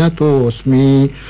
ಪ್ರಣತೋಸ್ಮಿ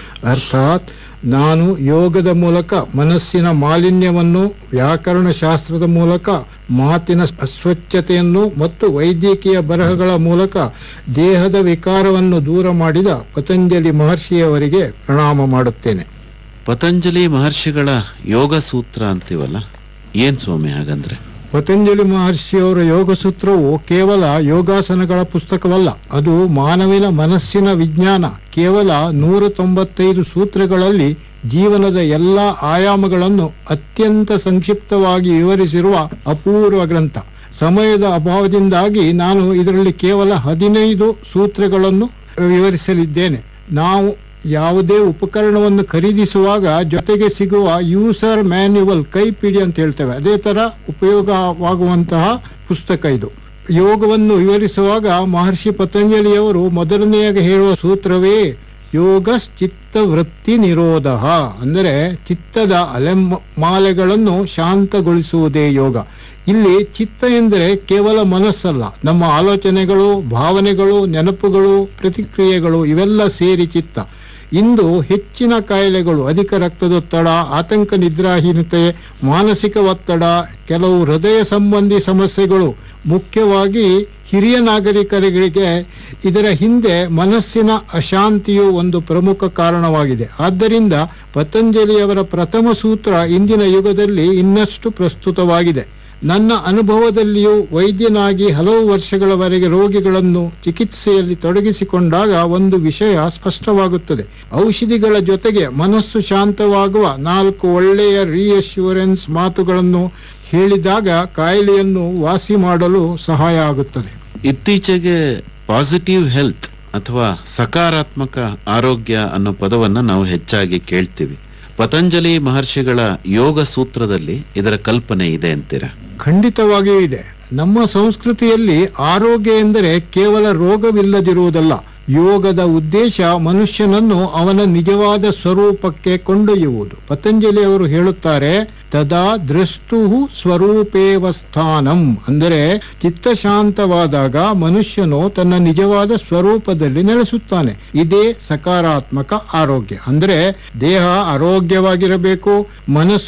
ಅರ್ಥಾತ್ ನಾನು ಯೋಗದ ಮೂಲಕ ಮನಸ್ಸಿನ ಮಾಲಿನ್ಯವನ್ನು ವ್ಯಾಕರಣ ಶಾಸ್ತ್ರದ ಮೂಲಕ ಮಾತಿನ ಅಸ್ವಚ್ಛತೆಯನ್ನು ಮತ್ತು ವೈದ್ಯಕೀಯ ಬರಹಗಳ ಮೂಲಕ ದೇಹದ ವಿಕಾರವನ್ನು ದೂರ ಮಾಡಿದ ಪತಂಜಲಿ ಮಹರ್ಷಿಯವರಿಗೆ ಪ್ರಣಾಮ ಮಾಡುತ್ತೇನೆ ಪತಂಜಲಿ ಮಹರ್ಷಿಗಳ ಯೋಗ ಸೂತ್ರ ಅಂತೀವಲ್ಲ ಏನ್ ಸ್ವಾಮಿ ಹಾಗಂದ್ರೆ ಪತಂಜಲಿ ಮಹರ್ಷಿಯವರ ಯೋಗ ಸೂತ್ರವು ಕೇವಲ ಯೋಗಾಸನಗಳ ಪುಸ್ತಕವಲ್ಲ ಅದು ಮಾನವಿನ ಮನಸ್ಸಿನ ವಿಜ್ಞಾನ ಕೇವಲ ನೂರ ತೊಂಬತ್ತೈದು ಸೂತ್ರಗಳಲ್ಲಿ ಜೀವನದ ಎಲ್ಲ ಆಯಾಮಗಳನ್ನು ಅತ್ಯಂತ ಸಂಕ್ಷಿಪ್ತವಾಗಿ ವಿವರಿಸಿರುವ ಅಪೂರ್ವ ಗ್ರಂಥ ಸಮಯದ ಅಭಾವದಿಂದಾಗಿ ನಾನು ಇದರಲ್ಲಿ ಕೇವಲ ಹದಿನೈದು ಸೂತ್ರಗಳನ್ನು ವಿವರಿಸಲಿದ್ದೇನೆ ನಾವು ಯಾವುದೇ ಉಪಕರಣವನ್ನು ಖರೀದಿಸುವಾಗ ಜೊತೆಗೆ ಸಿಗುವ ಯೂಸರ್ ಮ್ಯಾನ್ಯುವಲ್ ಕೈಪಿಡಿ ಅಂತ ಹೇಳ್ತೇವೆ ಅದೇ ತರ ಉಪಯೋಗವಾಗುವಂತಹ ಪುಸ್ತಕ ಇದು ಯೋಗವನ್ನು ವಿವರಿಸುವಾಗ ಮಹರ್ಷಿ ಪತಂಜಲಿಯವರು ಮೊದಲನೆಯಾಗಿ ಹೇಳುವ ಸೂತ್ರವೇ ಯೋಗ ಚಿತ್ತ ವೃತ್ತಿ ನಿರೋಧ ಅಂದರೆ ಚಿತ್ತದ ಅಲೆಮಾಲೆಗಳನ್ನು ಶಾಂತಗೊಳಿಸುವುದೇ ಯೋಗ ಇಲ್ಲಿ ಚಿತ್ತ ಎಂದರೆ ಕೇವಲ ಮನಸ್ಸಲ್ಲ ನಮ್ಮ ಆಲೋಚನೆಗಳು ಭಾವನೆಗಳು ನೆನಪುಗಳು ಪ್ರತಿಕ್ರಿಯೆಗಳು ಇವೆಲ್ಲ ಸೇರಿ ಚಿತ್ತ ಇಂದು ಹೆಚ್ಚಿನ ಕಾಯಿಲೆಗಳು ಅಧಿಕ ರಕ್ತದೊತ್ತಡ ಆತಂಕ ನಿದ್ರಾಹೀನತೆ ಮಾನಸಿಕ ಒತ್ತಡ ಕೆಲವು ಹೃದಯ ಸಂಬಂಧಿ ಸಮಸ್ಯೆಗಳು ಮುಖ್ಯವಾಗಿ ಹಿರಿಯ ನಾಗರಿಕರಿಗೆ ಇದರ ಹಿಂದೆ ಮನಸ್ಸಿನ ಅಶಾಂತಿಯು ಒಂದು ಪ್ರಮುಖ ಕಾರಣವಾಗಿದೆ ಆದ್ದರಿಂದ ಪತಂಜಲಿಯವರ ಪ್ರಥಮ ಸೂತ್ರ ಇಂದಿನ ಯುಗದಲ್ಲಿ ಇನ್ನಷ್ಟು ಪ್ರಸ್ತುತವಾಗಿದೆ ನನ್ನ ಅನುಭವದಲ್ಲಿಯೂ ವೈದ್ಯನಾಗಿ ಹಲವು ವರ್ಷಗಳವರೆಗೆ ರೋಗಿಗಳನ್ನು ಚಿಕಿತ್ಸೆಯಲ್ಲಿ ತೊಡಗಿಸಿಕೊಂಡಾಗ ಒಂದು ವಿಷಯ ಸ್ಪಷ್ಟವಾಗುತ್ತದೆ ಔಷಧಿಗಳ ಜೊತೆಗೆ ಮನಸ್ಸು ಶಾಂತವಾಗುವ ನಾಲ್ಕು ಒಳ್ಳೆಯ ರಿಯಶ್ಯೂರೆನ್ಸ್ ಮಾತುಗಳನ್ನು ಹೇಳಿದಾಗ ಕಾಯಿಲೆಯನ್ನು ವಾಸಿ ಮಾಡಲು ಸಹಾಯ ಆಗುತ್ತದೆ ಇತ್ತೀಚೆಗೆ ಪಾಸಿಟಿವ್ ಹೆಲ್ತ್ ಅಥವಾ ಸಕಾರಾತ್ಮಕ ಆರೋಗ್ಯ ಅನ್ನೋ ಪದವನ್ನ ನಾವು ಹೆಚ್ಚಾಗಿ ಕೇಳ್ತೀವಿ ಪತಂಜಲಿ ಮಹರ್ಷಿಗಳ ಯೋಗ ಸೂತ್ರದಲ್ಲಿ ಇದರ ಕಲ್ಪನೆ ಇದೆ ಅಂತೀರಾ ಖಂಡಿತವಾಗಿಯೂ ಇದೆ ನಮ್ಮ ಸಂಸ್ಕೃತಿಯಲ್ಲಿ ಆರೋಗ್ಯ ಎಂದರೆ ಕೇವಲ ರೋಗವಿಲ್ಲದಿರುವುದಲ್ಲ ಯೋಗದ ಉದ್ದೇಶ ಮನುಷ್ಯನನ್ನು ಅವನ ನಿಜವಾದ ಸ್ವರೂಪಕ್ಕೆ ಕೊಂಡೊಯ್ಯುವುದು ಪತಂಜಲಿ ಅವರು ಹೇಳುತ್ತಾರೆ ತದಾ ದೃಷ್ಟು ಸ್ವರೂಪೇವ ಸ್ಥಾನಂ ಅಂದರೆ ಚಿತ್ತ ಶಾಂತವಾದಾಗ ಮನುಷ್ಯನು ತನ್ನ ನಿಜವಾದ ಸ್ವರೂಪದಲ್ಲಿ ನೆಲೆಸುತ್ತಾನೆ ಇದೇ ಸಕಾರಾತ್ಮಕ ಆರೋಗ್ಯ ಅಂದರೆ ದೇಹ ಆರೋಗ್ಯವಾಗಿರಬೇಕು ಮನಸ್ಸು